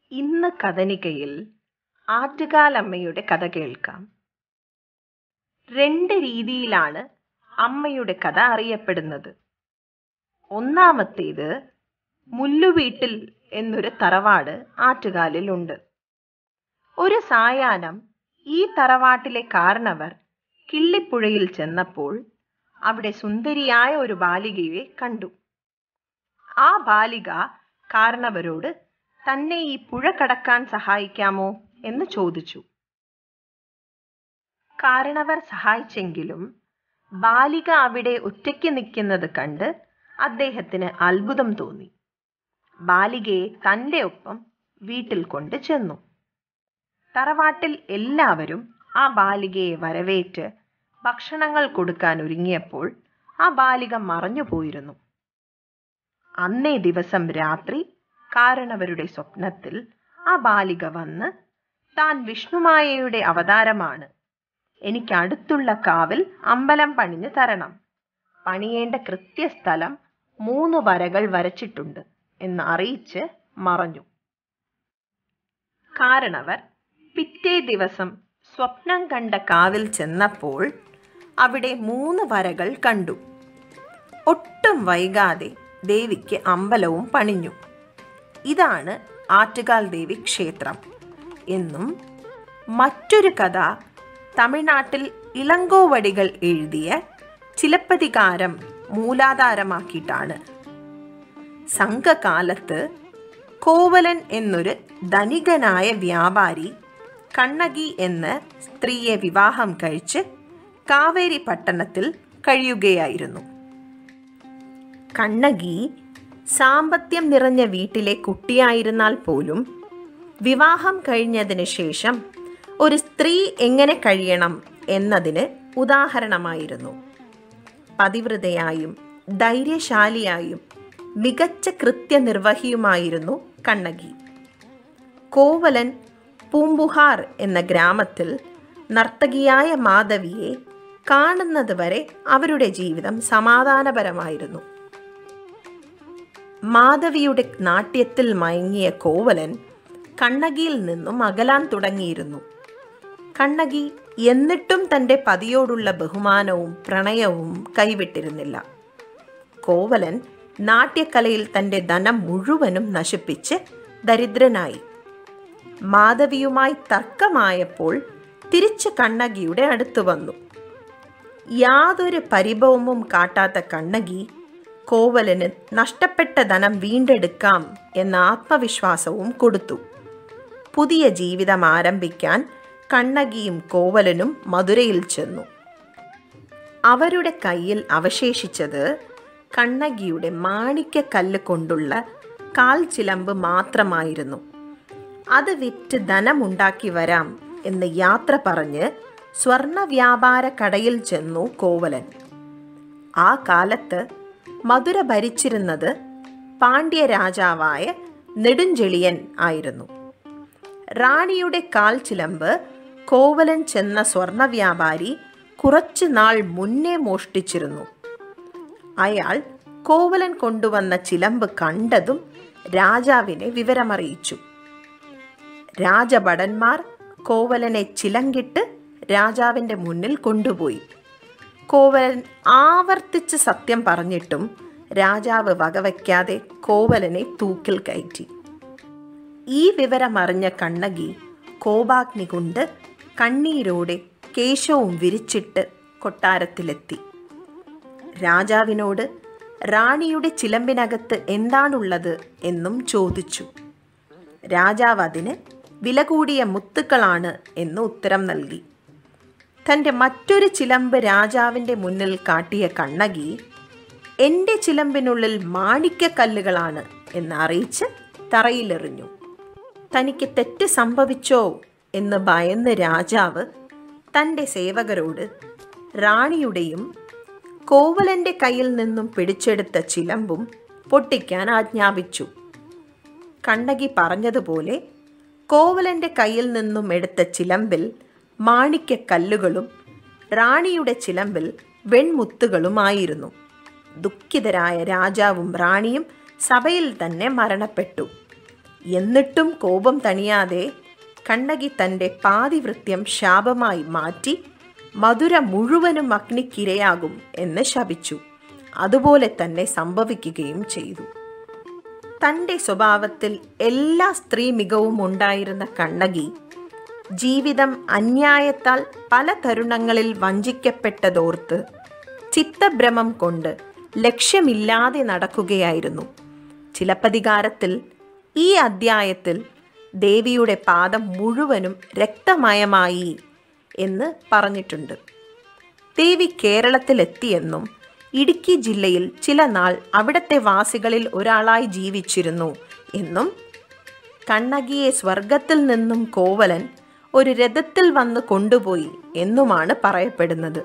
ഇന്ന് കഥനികയിൽ ആറ്റുകാലമ്മയുടെ കഥ കേൾക്കാം രണ്ട് രീതിയിലാണ് അമ്മയുടെ കഥ അറിയപ്പെടുന്നത് ഒന്നാമത്തേത് മുല്ലുവീട്ടിൽ എന്നൊരു തറവാട് ആറ്റുകാലിലുണ്ട് ഒരു സായാഹ്നം ഈ തറവാട്ടിലെ കാരണവർ കിള്ളിപ്പുഴയിൽ ചെന്നപ്പോൾ അവിടെ സുന്ദരിയായ ഒരു ബാലികയെ കണ്ടു ആ ബാലിക കാരണവരോട് തന്നെ ഈ പുഴ കടക്കാൻ സഹായിക്കാമോ എന്ന് ചോദിച്ചു കാരണവർ സഹായിച്ചെങ്കിലും ബാലിക അവിടെ ഒറ്റയ്ക്ക് നിൽക്കുന്നത് കണ്ട് അദ്ദേഹത്തിന് അത്ഭുതം തോന്നി ബാലികയെ തൻ്റെ ഒപ്പം വീട്ടിൽ കൊണ്ട് ചെന്നു തറവാട്ടിൽ എല്ലാവരും ആ ബാലികയെ വരവേറ്റ് ഭക്ഷണങ്ങൾ കൊടുക്കാൻ ഒരുങ്ങിയപ്പോൾ ആ ബാലിക മറഞ്ഞു പോയിരുന്നു അന്നേ ദിവസം രാത്രി കാരണവരുടെ സ്വപ്നത്തിൽ ആ ബാലിക വന്ന് താൻ വിഷ്ണുമായയുടെ അവതാരമാണ് എനിക്ക് അടുത്തുള്ള കാവിൽ അമ്പലം പണിഞ്ഞു തരണം പണിയേണ്ട കൃത്യസ്ഥലം മൂന്ന് വരകൾ വരച്ചിട്ടുണ്ട് എന്ന് അറിയിച്ച് മറഞ്ഞു കാരണവർ പിറ്റേ ദിവസം സ്വപ്നം കണ്ട കാവിൽ ചെന്നപ്പോൾ അവിടെ മൂന്ന് വരകൾ കണ്ടു ഒട്ടും വൈകാതെ ദേവിക്ക് അമ്പലവും പണിഞ്ഞു ഇതാണ് ആറ്റുകാൽ ദേവി ക്ഷേത്രം എന്നും മറ്റൊരു കഥ തമിഴ്നാട്ടിൽ ഇളങ്കോവടികൾ എഴുതിയ ചിലപ്പതികാരം മൂലാധാരമാക്കിയിട്ടാണ് സംഘകാലത്ത് കോവലൻ എന്നൊരു ധനികനായ വ്യാപാരി കണ്ണകി എന്ന സ്ത്രീയെ വിവാഹം കഴിച്ച് കാവേരി പട്ടണത്തിൽ കഴിയുകയായിരുന്നു കണ്ണകി സാമ്പത്യം നിറഞ്ഞ വീട്ടിലെ കുട്ടിയായിരുന്നാൽ പോലും വിവാഹം കഴിഞ്ഞതിന് ശേഷം ഒരു സ്ത്രീ എങ്ങനെ കഴിയണം എന്നതിന് ഉദാഹരണമായിരുന്നു പതിവ്രതയായും ധൈര്യശാലിയായും മികച്ച കൃത്യനിർവഹിയുമായിരുന്നു കണ്ണകി കോവലൻ പൂമ്പുഹാർ എന്ന ഗ്രാമത്തിൽ നർത്തകിയായ മാധവിയെ കാണുന്നത് വരെ അവരുടെ ജീവിതം സമാധാനപരമായിരുന്നു മാധവിയുടെ നാട്യത്തിൽ മയങ്ങിയ കോവലൻ കണ്ണകിയിൽ നിന്നും അകലാൻ തുടങ്ങിയിരുന്നു കണ്ണകി എന്നിട്ടും തൻ്റെ പതിയോടുള്ള ബഹുമാനവും പ്രണയവും കൈവിട്ടിരുന്നില്ല കോവലൻ നാട്യകലയിൽ തൻ്റെ ധനം മുഴുവനും നശിപ്പിച്ച് ദരിദ്രനായി മാധവിയുമായി തർക്കമായപ്പോൾ തിരിച്ച് കണ്ണകിയുടെ അടുത്ത് വന്നു യാതൊരു പരിഭവവും കാട്ടാത്ത കണ്ണകി കോവലന് നഷ്ടപ്പെട്ട ധനം വീണ്ടെടുക്കാം എന്ന ആത്മവിശ്വാസവും കൊടുത്തു പുതിയ ജീവിതം ആരംഭിക്കാൻ കണ്ണകിയും കോവലനും മധുരയിൽ ചെന്നു അവരുടെ കയ്യിൽ അവശേഷിച്ചത് കണ്ണകിയുടെ മാണിക്യക്കല്ല് കൊണ്ടുള്ള കാൽ ചിലമ്പ് മാത്രമായിരുന്നു അത് വിറ്റ് ധനമുണ്ടാക്കി വരാം എന്ന് യാത്ര പറഞ്ഞ് സ്വർണ വ്യാപാര കടയിൽ ചെന്നു കോവലൻ ആ കാലത്ത് മധുര ഭരിച്ചിരുന്നത് പാണ്ഡ്യ രാജാവായ നെടുഞ്ചെളിയൻ ആയിരുന്നു റാണിയുടെ കാൽ ചിലമ്പ് കോവലൻ ചെന്ന സ്വർണ വ്യാപാരി കുറച്ചു നാൾ മുന്നേ മോഷ്ടിച്ചിരുന്നു അയാൾ കോവലൻ കൊണ്ടുവന്ന ചിലമ്പ് കണ്ടതും രാജാവിനെ വിവരമറിയിച്ചു രാജഭടന്മാർ കോവലനെ ചിലങ്കിട്ട് രാജാവിൻ്റെ മുന്നിൽ കൊണ്ടുപോയി കോവലൻ ആവർത്തിച്ച് സത്യം പറഞ്ഞിട്ടും രാജാവ് വകവയ്ക്കാതെ കോവലനെ തൂക്കിൽ കയറ്റി ഈ വിവരമറിഞ്ഞ കണ്ണകി കോപാഗ്നി കൊണ്ട് കണ്ണീരോടെ കേശവും വിരിച്ചിട്ട് കൊട്ടാരത്തിലെത്തി രാജാവിനോട് റാണിയുടെ ചിലമ്പിനകത്ത് എന്താണുള്ളത് എന്നും ചോദിച്ചു രാജാവ് അതിന് വില കൂടിയ മുത്തുക്കളാണ് എന്ന് ഉത്തരം നൽകി തൻ്റെ മറ്റൊരു ചിലമ്പ് രാജാവിൻ്റെ മുന്നിൽ കാട്ടിയ കണ്ണകി എൻ്റെ ചിലമ്പിനുള്ളിൽ മാണിക്യക്കല്ലുകളാണ് എന്ന് അറിയിച്ച് തറയിലെറിഞ്ഞു തനിക്ക് തെറ്റ് സംഭവിച്ചോ എന്ന് ഭയന്ന് രാജാവ് തൻ്റെ സേവകരോട് റാണിയുടെയും കോവലൻ്റെ കയ്യിൽ നിന്നും പിടിച്ചെടുത്ത ചിലമ്പും പൊട്ടിക്കാൻ ആജ്ഞാപിച്ചു കണ്ണകി പറഞ്ഞതുപോലെ കോവലൻ്റെ കയ്യിൽ നിന്നും എടുത്ത ചിലമ്പിൽ മാണിക്യക്കല്ലുകളും റാണിയുടെ ചിലമ്പിൽ വെൺമുത്തുകളുമായിരുന്നു ദുഃഖിതരായ രാജാവും റാണിയും സഭയിൽ തന്നെ മരണപ്പെട്ടു എന്നിട്ടും കോപം തണിയാതെ കണ്ണകി തൻ്റെ പാതിവൃത്യം ശാപമായി മാറ്റി മധുര മുഴുവനും അഗ്നിക്കിരയാകും എന്ന് ശപിച്ചു അതുപോലെ തന്നെ സംഭവിക്കുകയും ചെയ്തു തൻ്റെ സ്വഭാവത്തിൽ എല്ലാ സ്ത്രീ മികവും ഉണ്ടായിരുന്ന കണ്ണകി ജീവിതം അന്യായത്താൽ പല തരുണങ്ങളിൽ വഞ്ചിക്കപ്പെട്ടതോർത്ത് ചിത്തഭ്രമം കൊണ്ട് ലക്ഷ്യമില്ലാതെ നടക്കുകയായിരുന്നു ചിലപ്പതികാരത്തിൽ ഈ അദ്ധ്യായത്തിൽ ദേവിയുടെ പാദം മുഴുവനും രക്തമയമായി എന്ന് പറഞ്ഞിട്ടുണ്ട് ദേവി കേരളത്തിലെത്തിയെന്നും ഇടുക്കി ജില്ലയിൽ ചില നാൾ അവിടത്തെ വാസികളിൽ ഒരാളായി ജീവിച്ചിരുന്നു എന്നും കണ്ണകിയെ സ്വർഗത്തിൽ നിന്നും കോവലൻ ഒരു രഥത്തിൽ വന്ന് കൊണ്ടുപോയി എന്നുമാണ് പറയപ്പെടുന്നത്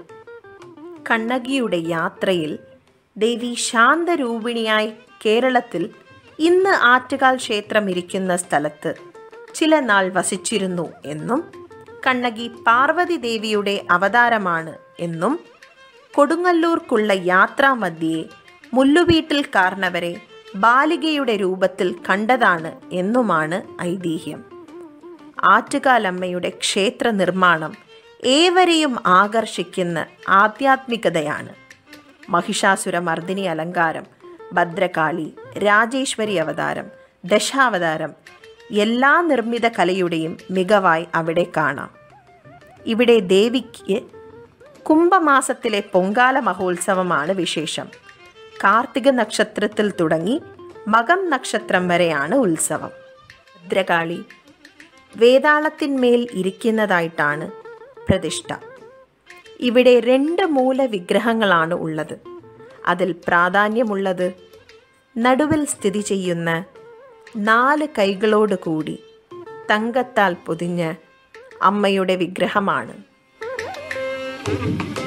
കണ്ണകിയുടെ യാത്രയിൽ ദേവി ശാന്തരൂപിണിയായി കേരളത്തിൽ ഇന്ന് ആറ്റുകാൽ ക്ഷേത്രം ഇരിക്കുന്ന സ്ഥലത്ത് ചില നാൾ വസിച്ചിരുന്നു എന്നും കണ്ണകി പാർവതി ദേവിയുടെ അവതാരമാണ് എന്നും കൊടുങ്ങല്ലൂർക്കുള്ള യാത്രാമധ്യേ മുല്ലുവീട്ടിൽ കാർണവരെ ബാലികയുടെ രൂപത്തിൽ കണ്ടതാണ് എന്നുമാണ് ഐതിഹ്യം ആറ്റുകാലമ്മയുടെ ക്ഷേത്ര നിർമ്മാണം ഏവരെയും ആകർഷിക്കുന്ന ആധ്യാത്മികതയാണ് മഹിഷാസുര മർദിനി അലങ്കാരം ഭദ്രകാളി രാജേശ്വരി അവതാരം ദശാവതാരം എല്ലാ നിർമ്മിത കലയുടെയും മികവായി അവിടെ കാണാം ഇവിടെ ദേവിക്ക് കുംഭമാസത്തിലെ പൊങ്കാല മഹോത്സവമാണ് വിശേഷം കാർത്തിക നക്ഷത്രത്തിൽ തുടങ്ങി മകം നക്ഷത്രം വരെയാണ് ഉത്സവം ഭദ്രകാളി വേതാളത്തിന്മേൽ ഇരിക്കുന്നതായിട്ടാണ് പ്രതിഷ്ഠ ഇവിടെ രണ്ട് മൂല വിഗ്രഹങ്ങളാണ് ഉള്ളത് അതിൽ പ്രാധാന്യമുള്ളത് നടുവിൽ സ്ഥിതി ചെയ്യുന്ന നാല് കൈകളോട് കൂടി തങ്കത്താൽ പൊതിഞ്ഞ അമ്മയുടെ വിഗ്രഹമാണ്